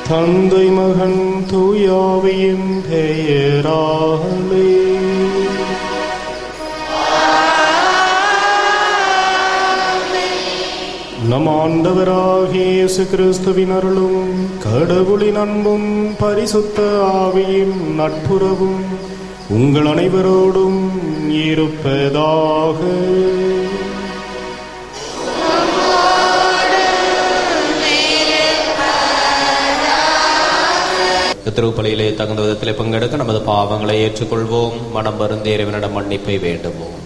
தந்தை மகன் தூயாவியின் பெயராலே நம் ஆண்டவராகிய இயேசு கிறிஸ்துவின் அருளும் கடவுளின் அன்பும் பரிசுத்த ஆவியின் நட்புறவும் உங்கள் அனைவரோடும் இருப்பதாக திருப்பலியிலே தகுந்த விதத்திலே பங்கெடுக்க நமது பாவங்களை ஏற்றுக்கொள்வோம் மனம் வருந்த இறைவனிடம் மன்னிப்பை வேண்டுவோம்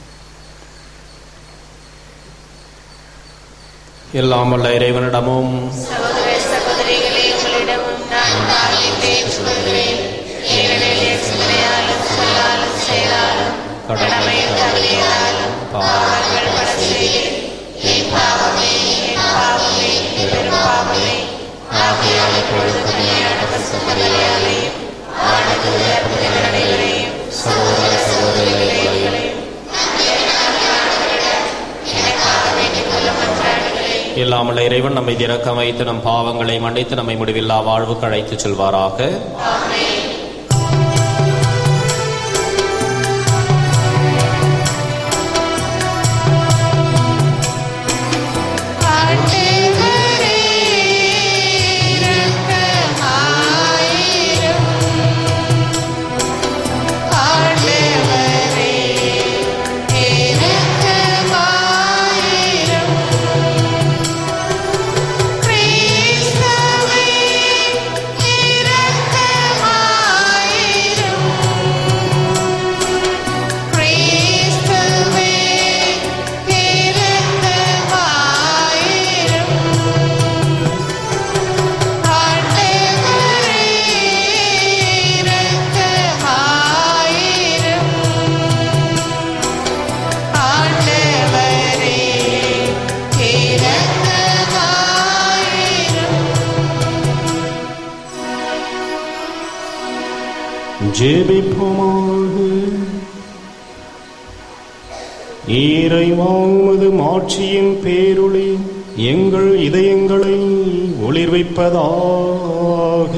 எல்லாம் வல்ல இறைவனிடமும் சகோதர சகோதரிகளே உங்களிடமும் நான் தாழ்ந்தேன் சொல்கிறேன் ஏனெனில் என் சிந்தனையாலும் சொல்லாலும் செயலாலும் கடமையில் தவறியதாலும் பாவங்கள் பல செய்தேன் என் பாவமே என் பாவமே பெரும் பாவமே ஆகையால் இப்பொழுது கன்னியான பசுமலையாலையும் வானத்துள்ள புனிதர் அனைவரையும் சகோதர சகோதரிகளையும் எனக்காக வேண்டிக் கொள்ள மன்றாடுகிறேன் இல்லாமல் இறைவன் நம்மை திறக்க வைத்து நம் பாவங்களை மன்னித்து நம்மை முடிவில்லா வாழ்வுக்கு அழைத்துச் செல்வாராக ஆண்டவரே இரக்கமாயிரும் ஆண்டவரே இரக்கமாயிரும் கிறிஸ்துவே இரக்கமாயிரும் கிறிஸ்துவே இரக்கமாயிரும் ஆண்டவரே இரக்கமாயிரும் ஆண்டவரே இரக்கமாயிரும் ஜெபிப்போமாக இறைவாமது மாட்சியின் பேருளி எங்கள் இதயங்களை ஒளிர்விப்பதாக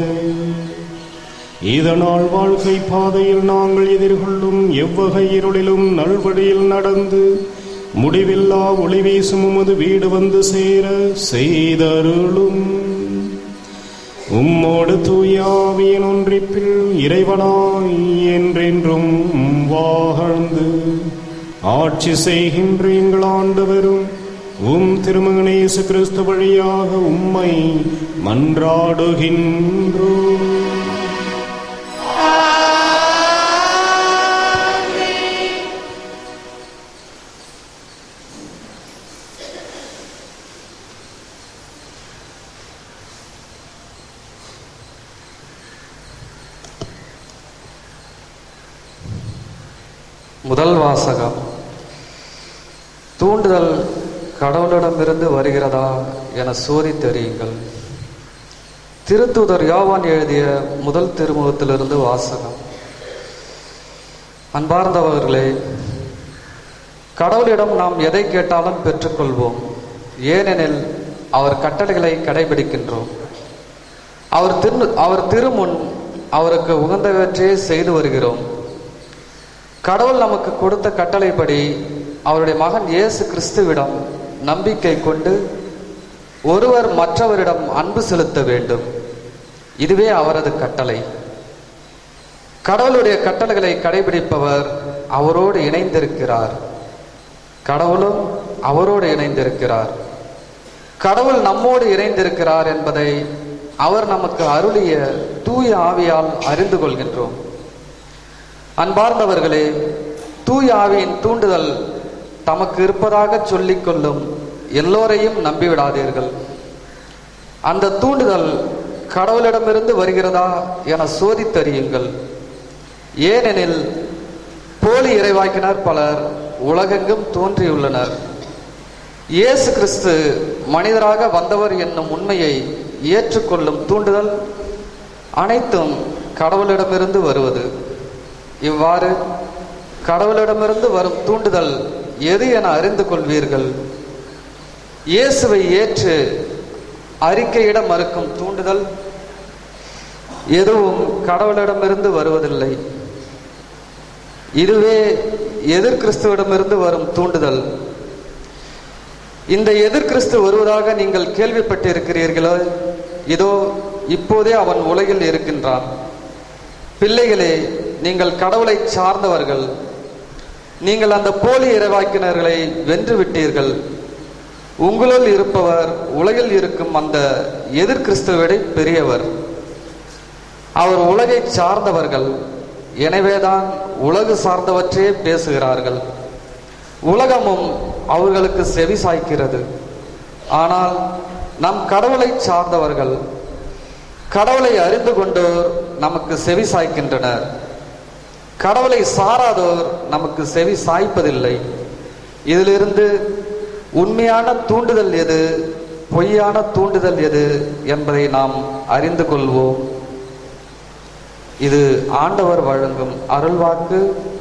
இதனால் வாழ்க்கை பாதையில் நாங்கள் எதிர்கொள்ளும் எவ்வகை இருளிலும் நல்வழியில் நடந்து முடிவில்லா ஒளி வீசும் உமது வீடு வந்து சேர செய்தருளும் உம்மோடு தூயாவியின் ஒன்றிப்பில் இறைவனாய் என்றென்றும் வாழ்ந்து ஆட்சி செய்கின்ற எங்கள் ஆண்டவரும் உம் திருமகனேசு கிறிஸ்து வழியாக உம்மை மன்றாடுகின்றோ முதல் வாசகம் தூண்டுதல் கடவுளிடமிருந்து வருகிறதா என சோதித்தறியுங்கள் திருத்தூதர் யோவான் எழுதிய முதல் திருமுகத்திலிருந்து வாசகம் அன்பார்ந்தவர்களே கடவுளிடம் நாம் எதை கேட்டாலும் பெற்றுக்கொள்வோம் ஏனெனில் அவர் கட்டளைகளை கடைபிடிக்கின்றோம் அவர் திரு அவர் திருமுன் அவருக்கு உகந்தவற்றையே செய்து வருகிறோம் கடவுள் நமக்கு கொடுத்த கட்டளைப்படி அவருடைய மகன் இயேசு கிறிஸ்துவிடம் நம்பிக்கை கொண்டு ஒருவர் மற்றவரிடம் அன்பு செலுத்த வேண்டும் இதுவே அவரது கட்டளை கடவுளுடைய கட்டளைகளை கடைபிடிப்பவர் அவரோடு இணைந்திருக்கிறார் கடவுளும் அவரோடு இணைந்திருக்கிறார் கடவுள் நம்மோடு இணைந்திருக்கிறார் என்பதை அவர் நமக்கு அருளிய தூய ஆவியால் அறிந்து கொள்கின்றோம் அன்பார்ந்தவர்களே தூய ஆவியின் தூண்டுதல் தமக்கு இருப்பதாக சொல்லிக் கொள்ளும் எல்லோரையும் நம்பிவிடாதீர்கள் அந்த தூண்டுதல் கடவுளிடமிருந்து வருகிறதா என சோதித்தறியுங்கள் ஏனெனில் போலி இறைவாக்கினர் பலர் உலகெங்கும் தோன்றியுள்ளனர் இயேசு கிறிஸ்து மனிதராக வந்தவர் என்னும் உண்மையை ஏற்றுக்கொள்ளும் தூண்டுதல் அனைத்தும் கடவுளிடமிருந்து வருவது இவ்வாறு கடவுளிடமிருந்து வரும் தூண்டுதல் எது என அறிந்து கொள்வீர்கள் இயேசுவை ஏற்று அறிக்கையிட மறுக்கும் தூண்டுதல் எதுவும் கடவுளிடமிருந்து வருவதில்லை இதுவே எதிர் கிறிஸ்துவிடமிருந்து வரும் தூண்டுதல் இந்த எதிர் கிறிஸ்து வருவதாக நீங்கள் கேள்விப்பட்டிருக்கிறீர்களோ இதோ இப்போதே அவன் உலகில் இருக்கின்றான் பிள்ளைகளே நீங்கள் கடவுளை சார்ந்தவர்கள் நீங்கள் அந்த போலி இறைவாக்கினர்களை வென்று விட்டீர்கள் உங்களுள் இருப்பவர் உலகில் இருக்கும் அந்த எதிர் கிறிஸ்துவிட பெரியவர் அவர் உலகை சார்ந்தவர்கள் எனவேதான் உலகு சார்ந்தவற்றையே பேசுகிறார்கள் உலகமும் அவர்களுக்கு செவி சாய்க்கிறது ஆனால் நம் கடவுளை சார்ந்தவர்கள் கடவுளை அறிந்து கொண்டோர் நமக்கு செவி சாய்க்கின்றனர் கடவுளை சாராதோர் நமக்கு செவி சாய்ப்பதில்லை இதிலிருந்து உண்மையான தூண்டுதல் எது பொய்யான தூண்டுதல் எது என்பதை நாம் அறிந்து கொள்வோம் இது ஆண்டவர் வழங்கும் அருள்வாக்கு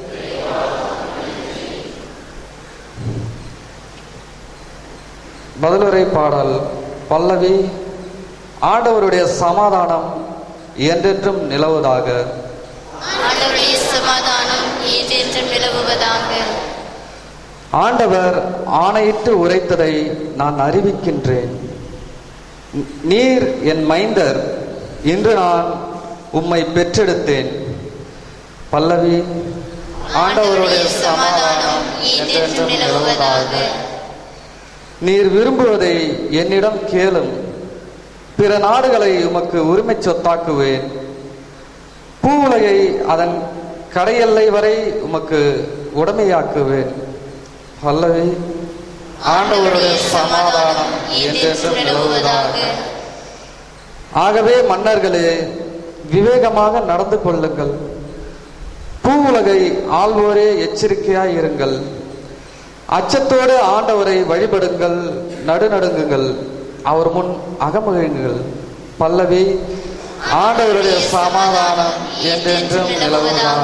பதிலுரை பாடல் பல்லவி ஆண்டவருடைய சமாதானம் என்றென்றும் நிலவுவதாக ஆண்டவருடைய சமாதானம் என்றென்றும் நிலவுவதாக ஆண்டவர் ஆணையிட்டு உரைத்ததை நான் அறிவிக்கின்றேன் நீர் என் மைந்தர் இன்று நான் உம்மை பெற்றெடுத்தேன் பல்லவி ஆண்டவருடைய சமாதானம் என்றென்றும் நிலவுவதாக நீர் விரும்புவதை என்னிடம் கேளும் பிற நாடுகளை உமக்கு உரிமை சொத்தாக்குவேன் பூவுலகை அதன் கடையெல்லை வரை உமக்கு உடமையாக்குவேன் பல்லவி ஆண்டவருடைய சமாதானம் என்றென்றும் நிலவுவதாக ஆகவே மன்னர்களே விவேகமாக நடந்து கொள்ளுங்கள் பூவுலகை ஆள்வோரே எச்சரிக்கையாய் இருங்கள் அச்சத்தோடு ஆண்டவரை வழிபடுங்கள் நடுநடுங்குங்கள் அவர் முன் அகமகிழுங்கள் பல்லவி ஆண்டவருடைய சமாதானம் என்றென்றும் நிலவுவதாக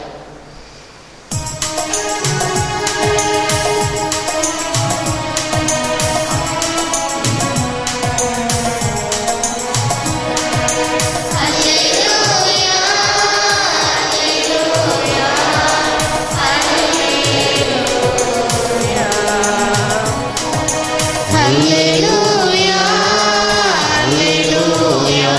Hallelujah, hallelujah,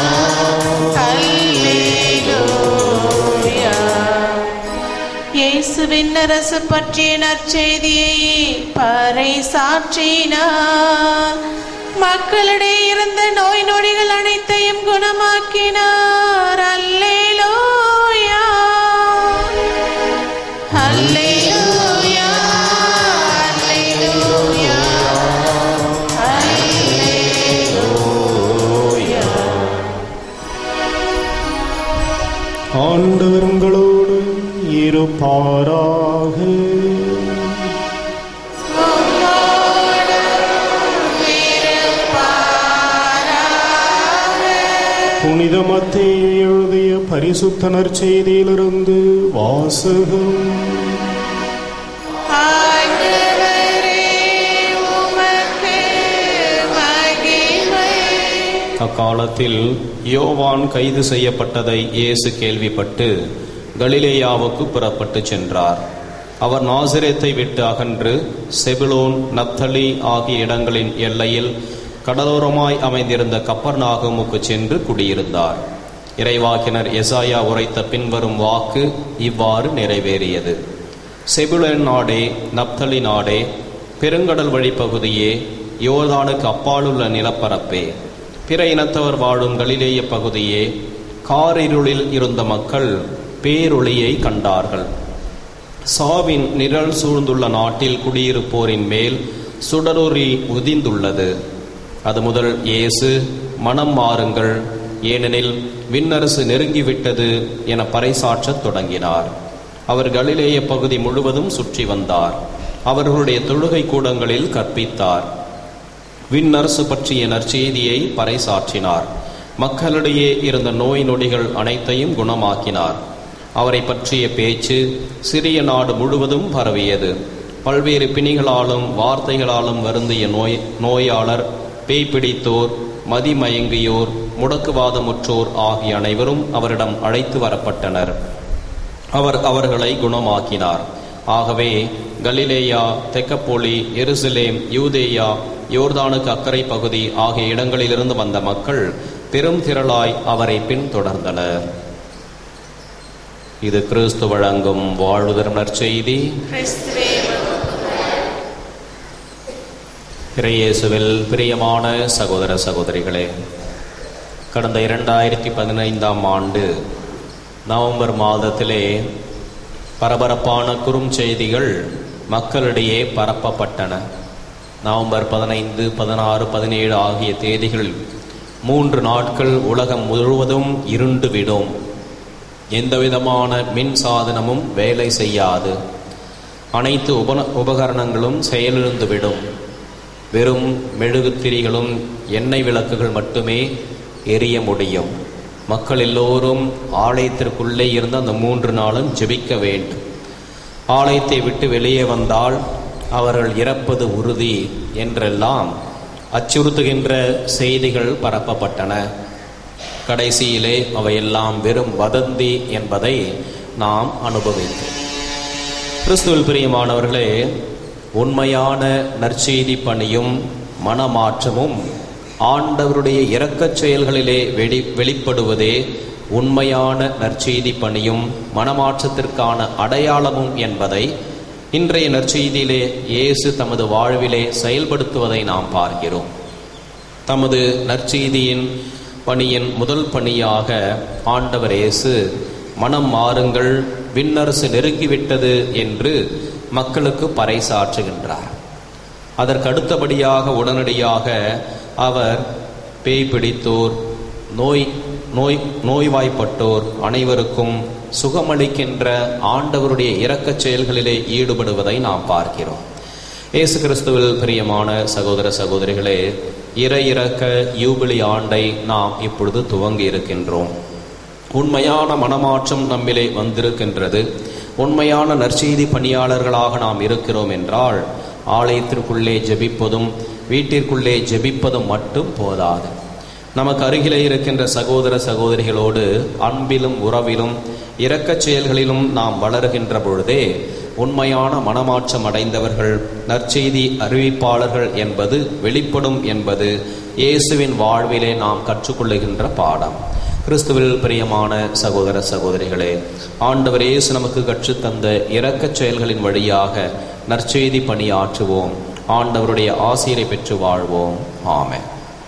hallelujah. இயேசுவின் அரசு பற்றிய நற்செய்தியை பறை சாற்றினார் மக்களிடையே இருந்த நோய் நொடிகள் அனைத்தையும் குணமாக்கினார் அல்லேலூயா அல்லேலூயா அல்லேலூயா ஆண்டவர் உங்களோடு இருப்பாராக புனித மத்தேயு எழுதிய பரிசுத்த நற்செய்தியிலிருந்து வாசகம் ஆண்டவரே உமக்கு மகிமை அக்காலத்தில் யோவான் கைது செய்யப்பட்டதை இயேசு கேள்விப்பட்டு கலிலேயாவுக்கு புறப்பட்டு சென்றார் அவர் நாசிரேத்தை விட்டு அகன்று செபுலோன் நப்தலி ஆகிய இடங்களின் எல்லையில் கடலோரமாய் அமைந்திருந்த கப்பர்நாகமுக்கு சென்று குடியிருந்தார் இறைவாக்கினர் எசாயா உரைத்த பின்வரும் வாக்கு இவ்வாறு நிறைவேறியது செபுலன் நாடே நப்தலி நாடே பெருங்கடல் வழிப்பகுதியே யோர்தானுக்கு அப்பாலுள்ள நிலப்பரப்பே பிற இனத்தவர் வாழும் கலிலேய பகுதியே காரிருளில் இருந்த மக்கள் பேரொளியை கண்டார்கள் சாவின் நிழல் சூழ்ந்துள்ள நாட்டில் குடியிருப்போரின் மேல் சுடரொளி உதிந்துள்ளது அது முதல் இயேசு மனம் மாறுங்கள் ஏனெனில் விண்ணரசு நெருங்கிவிட்டது என பறைசாற்றத் தொடங்கினார் அவர் கலிலேய பகுதி முழுவதும் சுற்றி வந்தார் அவர்களுடைய தொழுகை கூடங்களில் கற்பித்தார் விண்ணரசு பற்றிய நற்செய்தியை பறைசாற்றினார் மக்களிடையே இருந்த நோய் நொடிகள் அனைத்தையும் குணமாக்கினார் அவரை பற்றிய பேச்சு சிறிய நாடு முழுவதும் பரவியது பல்வேறு பிணிகளாலும் வார்த்தைகளாலும் வருந்திய நோய் நோயாளர் பேய் பிடித்தோர் மதிமயங்கியோர் முடக்குவாதமுற்றோர் ஆகிய அனைவரும் அவரிடம் அழைத்து வரப்பட்டனர் அவர் அவர்களை குணமாக்கினார் ஆகவே கலிலேயா தெக்கப்போலி எருசலேம் யூதேயா யோர்தானுக்கு அக்கறை பகுதி ஆகிய இடங்களிலிருந்து வந்த மக்கள் பெரும் திரளாய் அவரை பின்தொடர்ந்தனர் இது கிறிஸ்து வழங்கும் வாழ்வுதரும் நற்செய்தி கிறிஸ்துவே இறையேசுவில் பிரியமான சகோதர சகோதரிகளே கடந்த இரண்டாயிரத்தி பதினைந்தாம் ஆண்டு நவம்பர் மாதத்திலே பரபரப்பான குறுஞ்செய்திகள் மக்களிடையே பரப்பப்பட்டன நவம்பர் பதினைந்து பதினாறு பதினேழு ஆகிய தேதிகள் மூன்று நாட்கள் உலகம் முழுவதும் இருண்டு விடும் எந்தவிதமான மின் சாதனமும் வேலை செய்யாது அனைத்து உபன உபகரணங்களும் செயலிழந்து விடும் வெறும் மெழுகுத்திரிகளும் எண்ணெய் விளக்குகள் மட்டுமே எரிய முடியும் மக்கள் எல்லோரும் ஆலயத்திற்குள்ளே இருந்து அந்த மூன்று நாளும் ஜெபிக்க வேண்டும் ஆலயத்தை விட்டு வெளியே வந்தால் அவர்கள் இறப்பது உறுதி என்றெல்லாம் அச்சுறுத்துகின்ற செய்திகள் பரப்பப்பட்டன கடைசியிலே அவையெல்லாம் வெறும் வதந்தி என்பதை நாம் அனுபவித்தோம் கிறிஸ்துவில் பிரியமானவர்களே உண்மையான நற்செய்தி பணியும் மனமாற்றமும் ஆண்டவருடைய இரக்கச் செயல்களிலே வெளி வெளிப்படுவதே உண்மையான நற்செய்தி பணியும் மனமாற்றத்திற்கான அடையாளமும் என்பதை இன்றைய நற்செய்தியிலே இயேசு தமது வாழ்விலே செயல்படுத்துவதை நாம் பார்க்கிறோம் தமது நற்செய்தியின் பணியின் முதல் பணியாக ஆண்டவர் இயேசு மனம் மாறுங்கள் விண்ணரசு நெருங்கிவிட்டது என்று மக்களுக்கு பறைசாற்றுகின்றார் அதற்கு அடுத்தபடியாக உடனடியாக அவர் பேய் பிடித்தோர் நோய் நோய் நோய்வாய்ப்பட்டோர் அனைவருக்கும் சுகமளிக்கின்ற ஆண்டவருடைய இரக்கச் செயல்களிலே ஈடுபடுவதை நாம் பார்க்கிறோம் இயேசு கிறிஸ்துவில் பிரியமான சகோதர சகோதரிகளே இறை இறக்க யூபிலி ஆண்டை நாம் இப்பொழுது துவங்கி இருக்கின்றோம் உண்மையான மனமாற்றம் நம்மிலே வந்திருக்கின்றது உண்மையான நற்செய்தி பணியாளர்களாக நாம் இருக்கிறோம் என்றால் ஆலயத்திற்குள்ளே ஜெபிப்பதும் வீட்டிற்குள்ளே ஜெபிப்பதும் மட்டும் போதாது நமக்கு அருகிலே இருக்கின்ற சகோதர சகோதரிகளோடு அன்பிலும் உறவிலும் இரக்கச் செயல்களிலும் நாம் வளருகின்ற பொழுதே உண்மையான மனமாற்றம் அடைந்தவர்கள் நற்செய்தி அறிவிப்பாளர்கள் என்பது வெளிப்படும் என்பது இயேசுவின் வாழ்விலே நாம் கற்றுக்கொள்ளுகின்ற பாடம் கிறிஸ்துவில் பிரியமான சகோதர சகோதரிகளே ஆண்டவர் இயேசு நமக்கு கற்றுத்தந்த இரக்கச் செயல்களின் வழியாக நற்செய்தி பணியாற்றுவோம் ஆண்டவருடைய ஆசிரியரை பெற்று வாழ்வோம் ஆமென்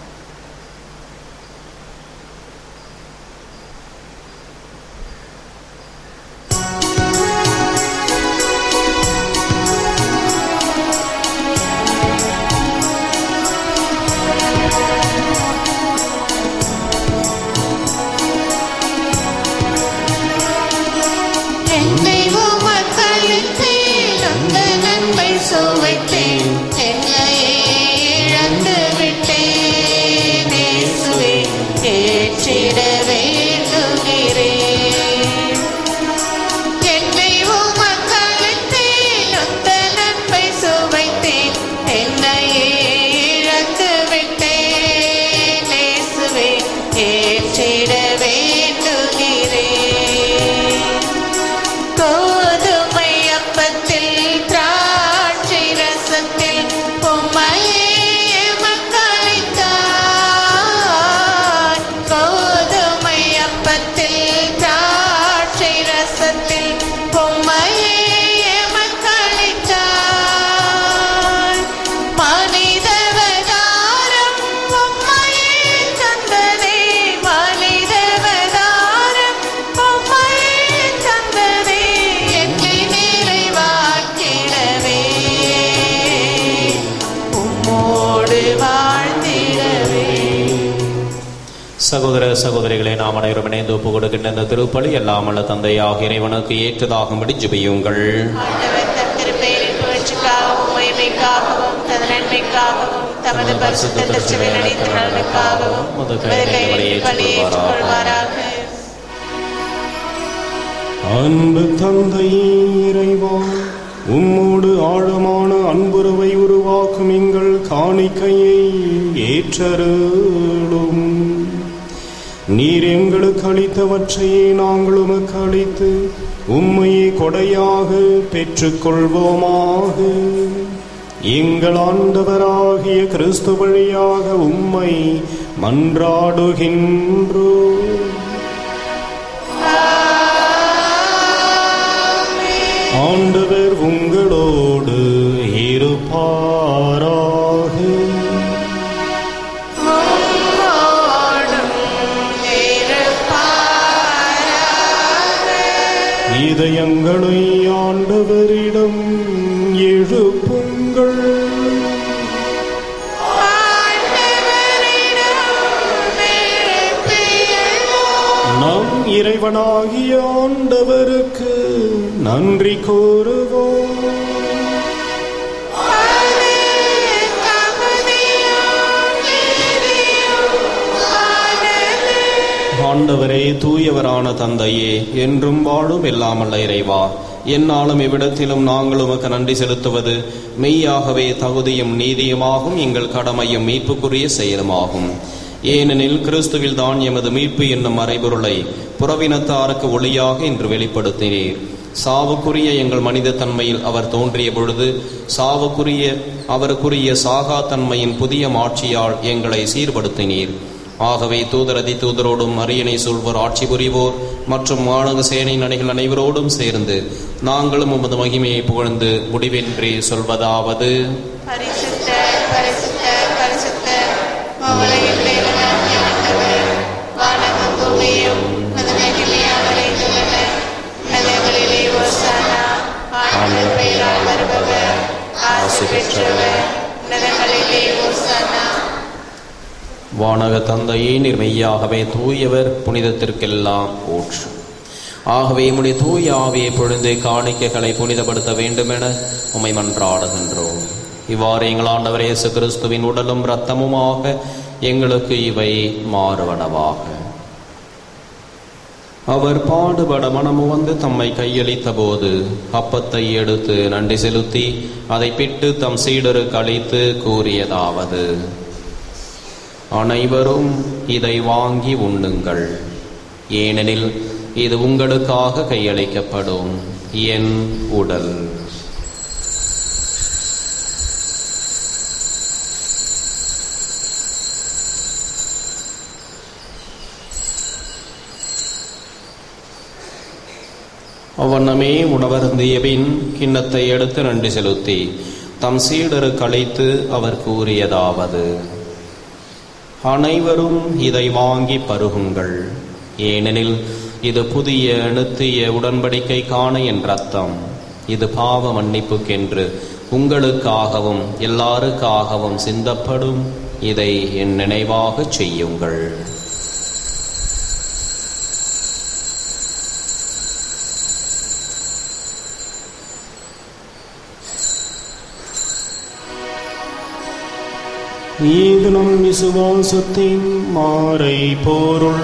என்னை உமக்களித்தேன் அந்த நன்மை சுவைத்தேன் என்னையே இழந்து விட்டேன் இயேசுவே ஏற்றிட வேண்டுகிறேன் என்னை உமக்களித்தேன் அந்த நன்மை சுவைத்தேன் என்னையே இழந்து விட்டேன் இயேசுவே ஏற்றிட வேண்டுகிறேன் கோதுமை அப்பத்தில் திராட்சை ரசத்தில் பொம்மையே மக்களித்தார் கோதுமை அப்பத்தில் திராட்சை ரசத்தில் பொம்மையே மக்களித்தார் மனிதவதாரம் பொம்மையே தந்ததே மனிதவதாரம் பொம்மையே தந்ததே என்னை நிறைவாக்கிடவே உம்மோடு வாழ்ந்திடவே சகோதர சகோதரிகளே நாம் அனைவரும் இணைந்து ஒப்பு கொடுக்கின்ற இந்த திருப்பலி எல்லாம் அல்ல தந்தையாக இறைவனுக்கு ஏற்றதாகும்படி ஜெபியுங்கள் ஆண்டவர் தம் திருப்பெயரின் புகழ்ச்சிக்காகவும் உயர்மைக்காகவும் தது நன்மைக்காகவும் தமது பரிசுத்த திருச்சபை நடித்த நலனுக்காகவும் உமது கைகளில் பலியை ஏற்றுக்கொள்வாராக அன்பு தந்தையே இறைவா உம்மோடு ஆழமான அன்புறவை உருவாக்கும் எங்கள் காணிக்கையை ஏற்றருளோ நீர் எங்களுக்கு அளித்தவற்றையே நாங்கள் உமக்கு அளித்து உம்மையே கொடையாக பெற்றுக்கொள்வோமாக எங்கள் ஆண்டவராகிய கிறிஸ்து வழியாக உம்மை மன்றாடுகின்றோ ஆண்டவர் உங்களோடு இருப்பாராக இதயங்களை ஆண்டவரிடம் எழுப்புங்கள் நம் இறைவனாகிய ஆண்டவருக்கு நன்றி கூறுவோம் ஆண்டவரே தூயவரான தந்தையே என்றும் வாழும் இல்லாமல்ல இறைவா என்னாலும் இவ்விடத்திலும் நாங்கள் உமக்கு நன்றி செலுத்துவது மெய்யாகவே தகுதியும் நீதியுமாகும் எங்கள் கடமையும் மீட்புக்குரிய செயலுமாகும் ஏனெனில் கிறிஸ்துவில் தான் எமது மீட்பு என்னும் மறைபொருளை புறவினத்தாருக்கு ஒளியாக இன்று வெளிப்படுத்தினீர் சாவுக்குரிய எங்கள் மனித தன்மையில் அவர் தோன்றிய பொழுது சாவுக்குரிய அவருக்குரிய சாகா தன்மையின் புதிய மாட்சியால் எங்களை சீர்படுத்தினீர் ஆகவே தூதரதி தூதரோடும் அரியணை சொல்வோர் ஆட்சி புரிவோர் மற்றும் வானக சேனை நடைகள் அனைவரோடும் சேர்ந்து நாங்களும் உமது மகிமையை புகழ்ந்து முடிவின்றி சொல்வதாவது பரிசுத்த பரிசுத்த பரிசுத்த உலகில் தேவனாம் இணைந்தவர் வானகம் பூமியும் அது மகிமையாக நிறைந்துள்ளன நதிகளிலே ஓசானா ஆண்டவர் பெயரால் வருபவர் ஆசி பெற்றவர் நகங்களிலே ஓசானா வானக தந்தையே நீர் மெய்யாகவே தூயவர் புனிதத்திற்கெல்லாம் ஊற்று ஆகவே உம்முடைய தூய ஆவியை பொழுது காணிக்கைகளை புனிதப்படுத்த வேண்டுமென உம்மை மன்றாடுகின்றோம் இவ்வாறு எங்கள் ஆண்டவர் இயேசு கிறிஸ்துவின் உடலும் இரத்தமுமாக எங்களுக்கு இவை மாறுவனவாக அவர் பாடுபட மனமு வந்து தம்மை கையளித்த போது அப்பத்தை எடுத்து நன்றி செலுத்தி அதை பிட்டு தம் சீடருக்கு அளித்து கூறியதாவது அனைவரும் இதை வாங்கி உண்ணுங்கள் ஏனெனில் இது உங்களுக்காக கையளிக்கப்படும் என் உடல் அவ்வண்ணமே உணவருந்திய பின் கிண்ணத்தை எடுத்து நன்றி செலுத்தி தம் சீடருக்கு அழைத்து அவர் கூறியதாவது அனைவரும் இதை வாங்கி பருகுங்கள் ஏனெனில் இது புதிய நித்திய உடன்படிக்கைக்கான என் ரத்தம் இது பாவ மன்னிப்புக்கென்று உங்களுக்காகவும் எல்லாருக்காகவும் சிந்தப்படும் இதை என் நினைவாகச் செய்யுங்கள் இது நம் விசுவாசத்தின் மாறை பொருள்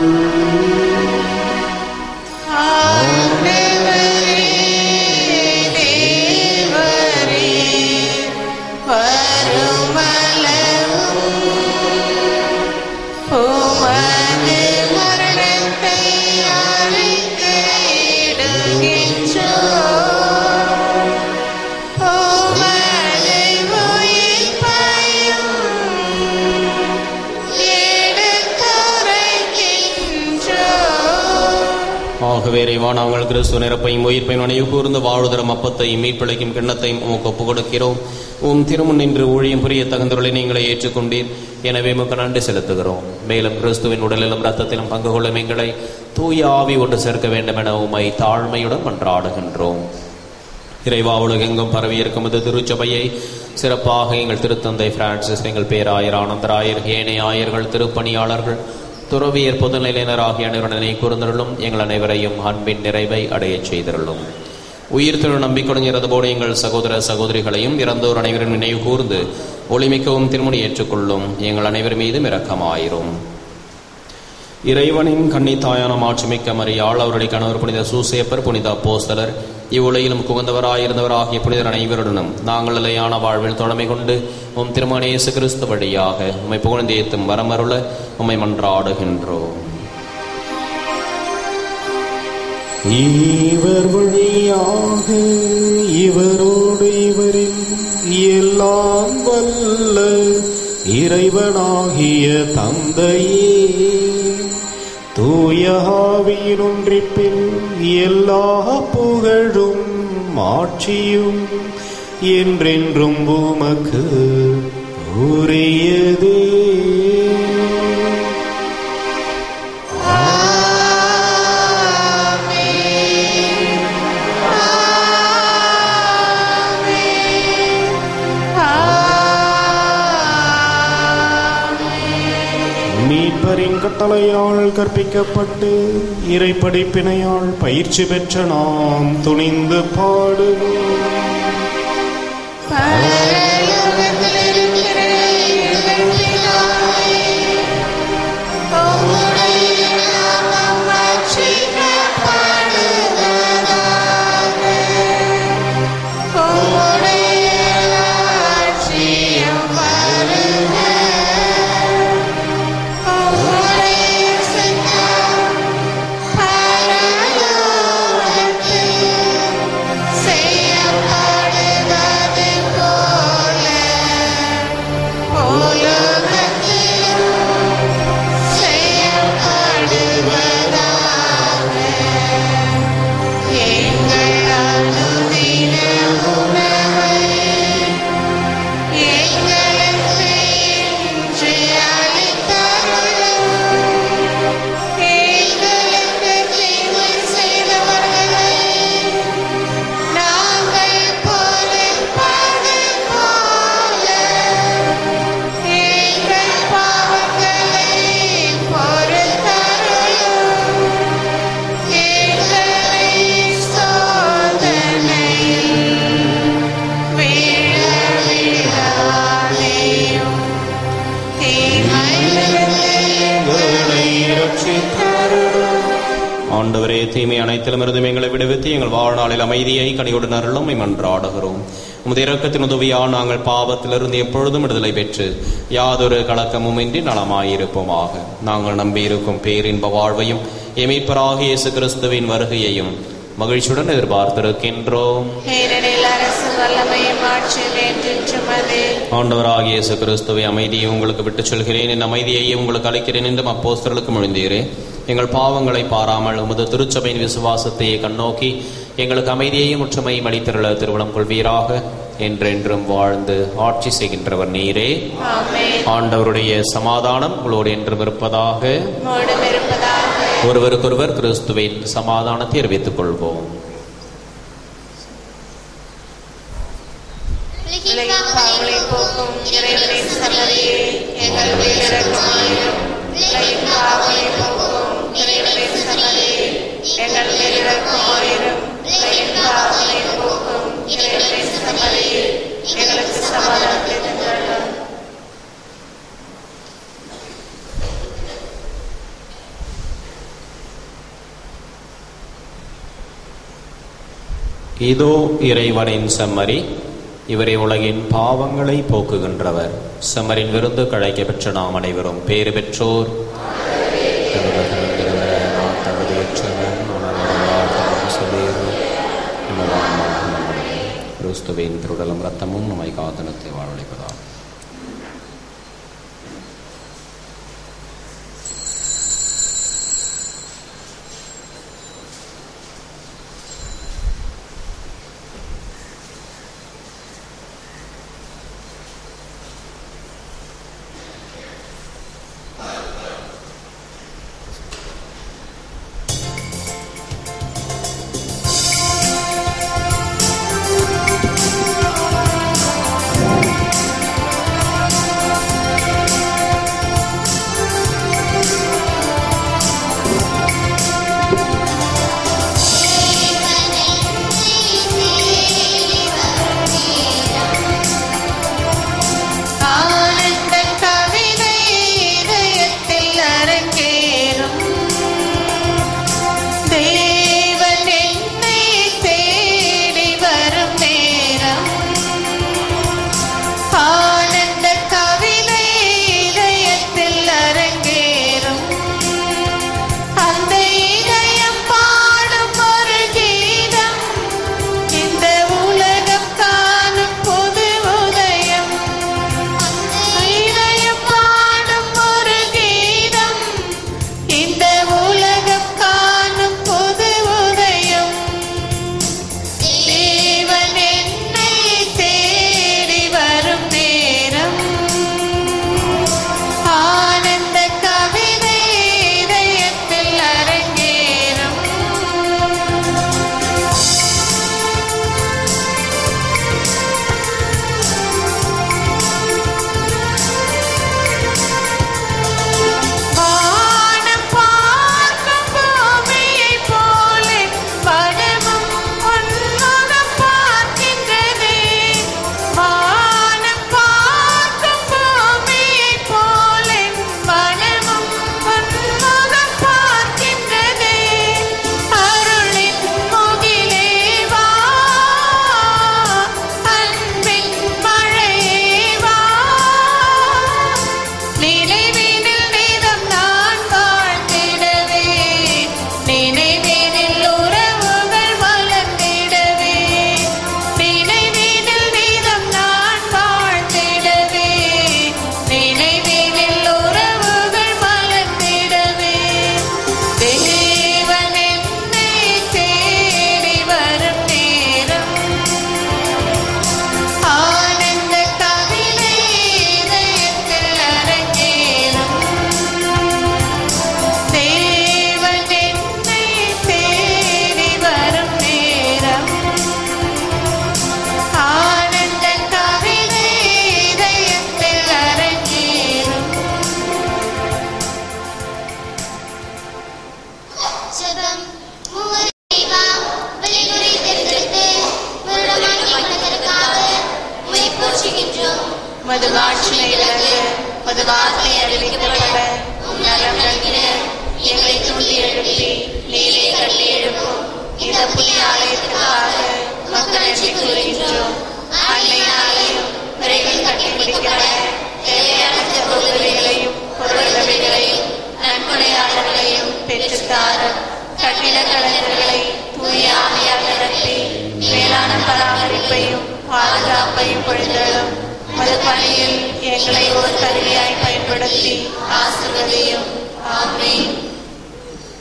ஆகவே இறைவா நாங்கள் கிறிஸ்துவ நிரப்பையும் உயிர்ப்பையும் நினைவு கூர்ந்து வாழ்தரும் அப்பத்தையும் மீட்பிழைக்கும் கிண்ணத்தையும் உமக்கு ஒப்புக் கொடுக்கிறோம் உம் திருமுன் நின்று ஊழியம் புரிய தகுந்தவர்களை நீங்களே ஏற்றுக்கொண்டீர் எனவே உமக்கு நன்றி செலுத்துகிறோம் மேலும் கிறிஸ்துவின் உடலிலும் ரத்தத்திலும் பங்கு கொள்ளும் எங்களை தூய ஆவி ஒன்று சேர்க்க வேண்டும் என உம்மை தாழ்மையுடன் மன்றாடுகின்றோம் இறைவா உலகெங்கும் பரவி இருக்கும் இது திருச்சபையை சிறப்பாக எங்கள் திருத்தந்தை பிரான்சிஸ் எங்கள் பேராயர் ஆனந்தராயர் ஏனைய ஆயர்கள் திருப்பணியாளர்கள் துறவியர் பொதுநிலையினர் ஆகிய அனைவருடனே கூர்ந்தருளும் எங்கள் அனைவரையும் அன்பின் நிறைவை அடையச் செய்திருளும் உயிர் திரு நம்பிக்கையுடன் இறந்தபோடு எங்கள் சகோதர சகோதரிகளையும் இறந்தோர் அனைவரும் நினைவு கூர்ந்து ஒளிமிக்கவும் திருமணி ஏற்றுக்கொள்ளும் எங்கள் அனைவர் மீதும் இரக்கமாயிரும் இறைவனின் கன்னித்தாயான மாட்சிமிக்க மரியாள் அவருடைய கணவர் புனித சூசேப்பர் புனித அப்போஸ்தலர் இவ்வுலகிலும் குகந்தவராயிருந்தவர் ஆகிய புனிதர் அனைவருடனும் நாங்கள் நிலையான வாழ்வில் தொடமை கொண்டு உம் திருமணேசு கிறிஸ்து வழியாக உம்மை புகழ்ந்தேத்தும் வரமருள உம்மை மன்றாடுகின்றோம் இவர் வழியாக இவரோடு இவரில் எல்லாம் வல்ல இறைவனாகிய தந்தையே தூய ஆவியின் ஒன்றிப்பில் எல்லா புகழும் ஆட்சியும் என்றென்றும் உமக்கு உரியதே மீட்பரின் கட்டளையால் கற்பிக்கப்பட்டு இறைப்படிப்பினையால் பயிற்சி பெற்ற நாம் துணிந்து பாடுவோம் செய்யப்படுவது போல உலகத்திலும் செய்யப்படுவதாக எங்கள் அனுதின உணவை எங்களுக்கு இன்று அளித்தருளும் எங்களுக்கு தீமை செய்தவர்களை நாங்கள் பொறுப்பது போல எங்கள் பாவங்களை பொறுத்தருளும் எங்களை சோதனையில் விழவிடாதேயும் தீமையிலிருந்து எங்களை ஆண்டவரே தீமை அனைத்திலும் இருந்து எங்களை விடுவித்து எங்கள் வாழ்நாளில் அமைதியை கனியுடன் அருளும் மன்றாடுகிறோம் உமது இரக்கத்தின் உதவியால் நாங்கள் பாவத்திலிருந்து எப்பொழுதும் விடுதலை பெற்று யாதொரு கலக்கமும் இன்றி நலமாயிருப்போமாக நாங்கள் நம்பியிருக்கும் பேரின்ப வாழ்வையும் எமைப்பராக இயேசு கிறிஸ்துவின் வருகையையும் மகிழ்ச்சியுடன் எதிர்பார்த்திருக்கின்றோம் ஏனெனில் அரசு வல்லமையும் ஆட்சியும் என்றென்றும் அது ஆண்டவராகிய இயேசு கிறிஸ்துவை அமைதியை உங்களுக்கு விட்டுச் சொல்கிறேன் என் அமைதியையே உங்களுக்கு அளிக்கிறேன் என்றும் அப்போஸ்தலருக்கு மொழிந்தீரே எங்கள் பாவங்களை பாராமல் உமது திருச்சபையின் விசுவாசத்தையே கண்ணோக்கி எங்களுக்கு அமைதியையும் ஒற்றுமையும் அளித்திருள திருமணம் கொள்வீராக என்றென்றும் வாழ்ந்து ஆட்சி செய்கின்றவர் நீரே ஆமென் ஆண்டவருடைய சமாதானம் உங்களோடு என்றும் இருப்பதாக மோடும் இருப்பதாக ஒருவருக்கொருவர் கிறிஸ்துவின் சமாதானத்தை அறிவித்துக் கொள்வோம் உலகின் பாவங்களை போக்கும் இறைவனின் சன்னதியே எங்கள் மேலிறக்கமாயிரும் உலகின் பாவங்களை போக்கும் இறைவனின் சன்னதியே எங்கள் மேலிறக்கமாயிரும் உலகின் பாவங்களை போக்கும் இறைவனின் சன்னதியே எங்களுக்கு சமாதானத்தை தந்தருளும் இதோ இறைவனின் செம்மறி இவரே உலகின் பாவங்களை போக்குகின்றவர் செம்மரின் விருந்து கழைக்க பெற்ற நாம் அனைவரும் பேறு பெற்றோர் நான் தகுதியற்றவன், ஆனால் உம்மால் தமக்கு சொல்லியது உணவாகும் நம்முடைய கிறிஸ்துவின் திருடலும் ரத்தமும் நம்மை காதனத்தை வாழ்வளிப்பதாகும் ஆமென்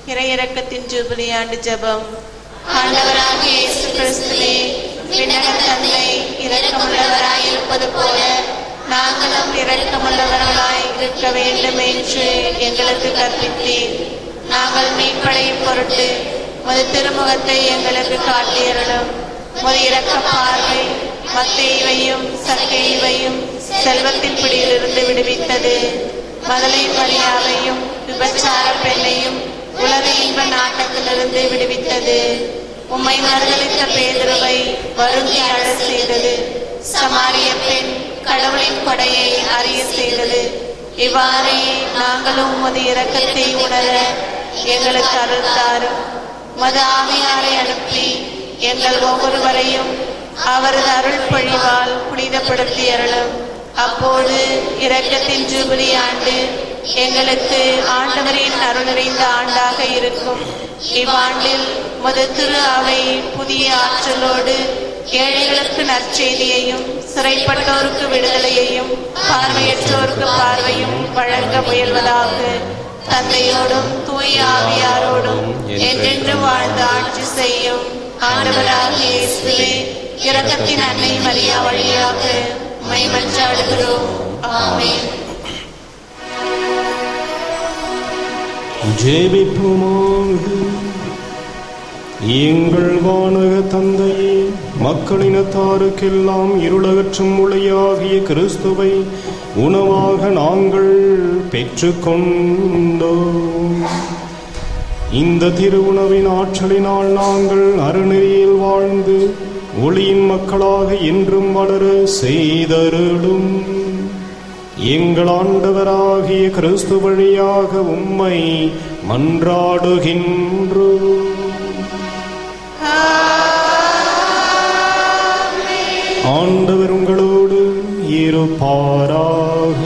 இறையிறக்கத்தின் ஜூபிலி ஆண்டு ஜெபம் ஆண்டவராகிய இயேசு கிறிஸ்துவே விண்ணக தந்தை இரக்கமுள்ளவராய் இருப்பது போல நாங்களும் இரக்கமுள்ளவர்களாய் இருக்க வேண்டும் என்று எங்களுக்கு கற்பித்தீர் நாங்கள் மீன்படையும் பொருட்டு முது திருமுகத்தை எங்களுக்கு காட்டியருளும் முது இரக்க பார்வை மத்தேய்வையும் சக்கையையும் செல்வத்தின் பிடியிலிருந்து விடுவித்தது மதலை மரியாதையும் விபச்சார பெண்ணையும் உலக இன்ப நாட்டத்திலிருந்து விடுவித்தது உம்மை மறுதளித்த பேதுருவை வருந்தி அழ செய்தது சமாரிய பெண் கடவுளின் கொடையை அறிய செய்தது இவ்வாறே நாங்களும் உமது இரக்கத்தை உணர எங்களுக்கு அருள் தாரும் மது ஆவியாரை அனுப்பி எங்கள் ஒவ்வொருவரையும் அவரது அருள் பொழிவால் புனிதப்படுத்தி அருளும் அப்போது இரக்கத்தின் ஜூபிலி ஆண்டு எங்களுக்கு ஆண்டவரின் அருள் நிறைந்த ஆண்டாக இருக்கும் இவ்வாண்டில் முத திரு அவை புதிய ஆற்றலோடு ஏழைகளுக்கு நற்செய்தியையும் சிறைப்பட்டோருக்கு விடுதலையையும் பார்வையற்றோருக்கு பார்வையும் வழங்க முயல்வதாக தந்தையோடும் தூய ஆவியாரோடும் என்றென்று வாழ்ந்து ஆட்சி செய்யும் ஆண்டவராகிய இயேசுவே இரக்கத்தின் அன்னை மரியா வழியாக உம்மை மன்றாடுகிறோம் ஆமென் ஜெபிப்புமாக எங்கள் வானக தந்தையே மக்களினத்தாருக்கெல்லாம் இருளகற்றும் ஒளியாகிய கிறிஸ்துவை உணவாக நாங்கள் பெற்றுக்கொண்டோம் இந்த திருவுணவின் ஆற்றலினால் நாங்கள் அருநெறியில் வாழ்ந்து ஒளியின் மக்களாக என்றும் வளர செய்தருளும் எங்கள் ஆண்டவராகிய கிறிஸ்து வழியாக உம்மை மன்றாடுகின்றோ ஆண்டவர் உங்களோடு இருப்பாராக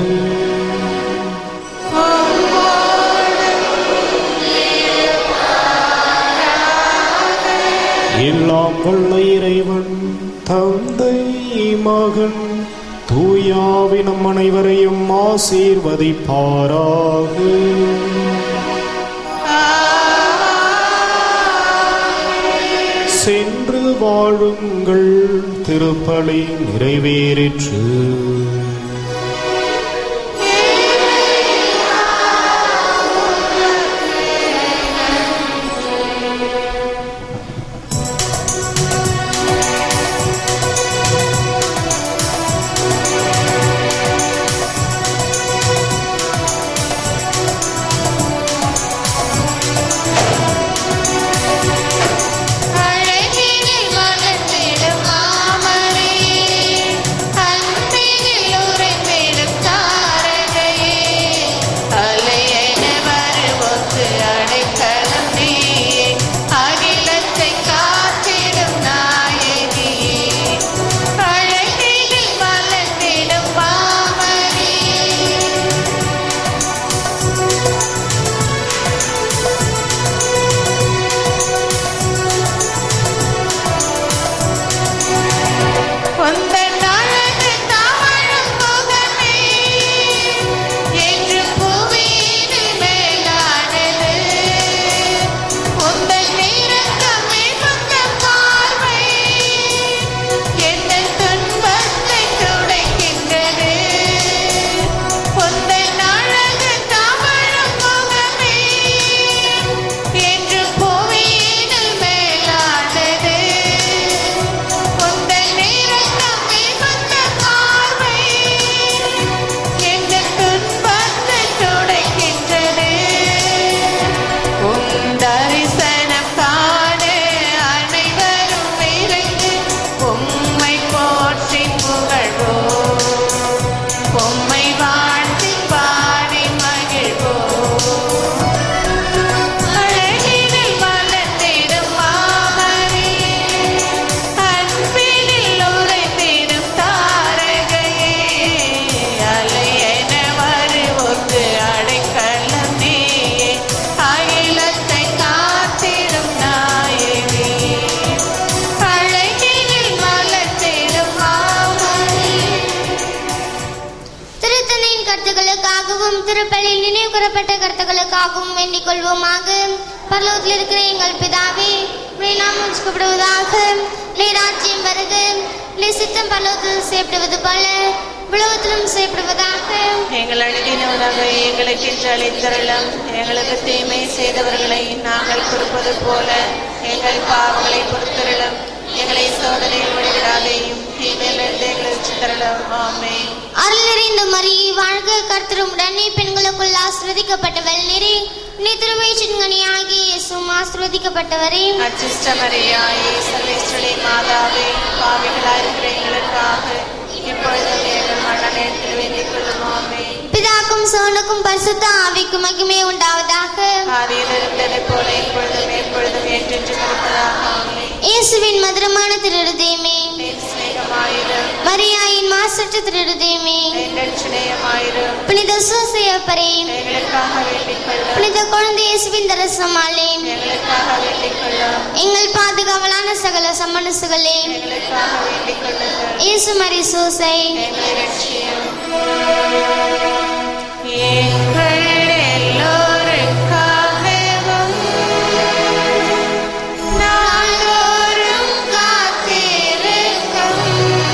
எல்லாம் வல்ல இறைவன் தந்தை மகன் தூயாவி நம் அனைவரையும் ஆசீர்வதிப்பாராக சென்று வாழுங்கள் திருப்பலி நிறைவேறிற்று அழகினில் மலர்ந்திடும் மாமரே, அன்பினில் மீட்கப்பட்ட கருத்துக்களுக்காகவும் வேண்டிக் கொள்வோமாக பரலோகத்தில் இருக்கிற எங்கள் பிதாவே உம்முடைய நாமம் உச்சக்கப்படுவதாக உம்முடைய ராஜ்யம் வருக உம்முடைய சித்தம் பரலோகத்தில் செய்யப்படுவது போல உலகத்திலும் செய்யப்படுவதாக எங்கள் அழுதின உணவை எங்களுக்கு இன்று அளித்தருளும் எங்களுக்கு தீமை செய்தவர்களை நாங்கள் பொறுப்பது போல எங்கள் பாவங்களை பொறுத்தருளும் எங்களை சோதனையில் விடுவிடாதேயும் தீமையிலிருந்து எங்களை தருளும் ஆமென் அருள் நிறைந்த மரியே வாழ்க கர்த்தருமுடனே பெண்களுக்குள் ஆசிர்வதிக்கப்பட்டவள் நிறை நீ திருமைச்சின்கனியாகி இயேசுவும் ஆசிர்வதிக்கப்பட்டவரே அச்சிஷ்டமரியாயே சர்வேஸ்வரி மாதாவே பாவிகளாயிருக்கிற எங்களுக்காக இப்பொழுதும் எங்கள் மரண நேரத்தில் வேண்டிக் கொள்ளும் ஆமென் பிதாக்கும் சோனுக்கும் பரிசுத்த ஆவிக்கும் மகிமை உண்டாவதாக ஆதியில் இருந்ததை போல இப்பொழுதும் எப்பொழுதும் என்றென்றும் இருப்பதாக ஆமென் இயேசுவின் மதுரமான திருடுதேமே என் சிநேகமாயிரும் மரியாயின் மாசற்ற திருடுதேமே எங்கள் சிநேகமாயிரும் புனித சூசையப்பரே எங்களுக்காக வேண்டிக் கொள்ளும் புனித குழந்தை இயேசுவின் தரசமாலே எங்களுக்காக வேண்டிக் கொள்ளும் எங்கள் பாதுகாவலான சகல சம்மனசுகளே எங்களுக்காக வேண்டிக் கொள்ளுங்கள் இயேசு மரி சூசை எங்களை ரட்சியும் எங்கள் எல்லோருக்காகவும் நாள்தோறும் காத்திருக்கும்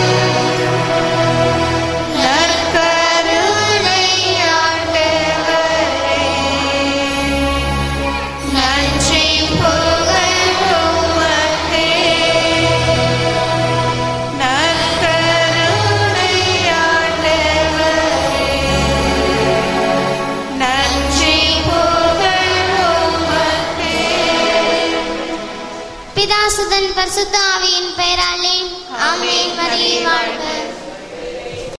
நற்கருணை ஆண்டவரே, நன்றி புகழ் உமக்கே. நற்கருணை ஆண்டவரே, நன்றி புகழ் உமக்கே. பிதாசுதன் பரிசுத்த ஆவியின் பெயராலே ஆமென் மரியே வாழ்க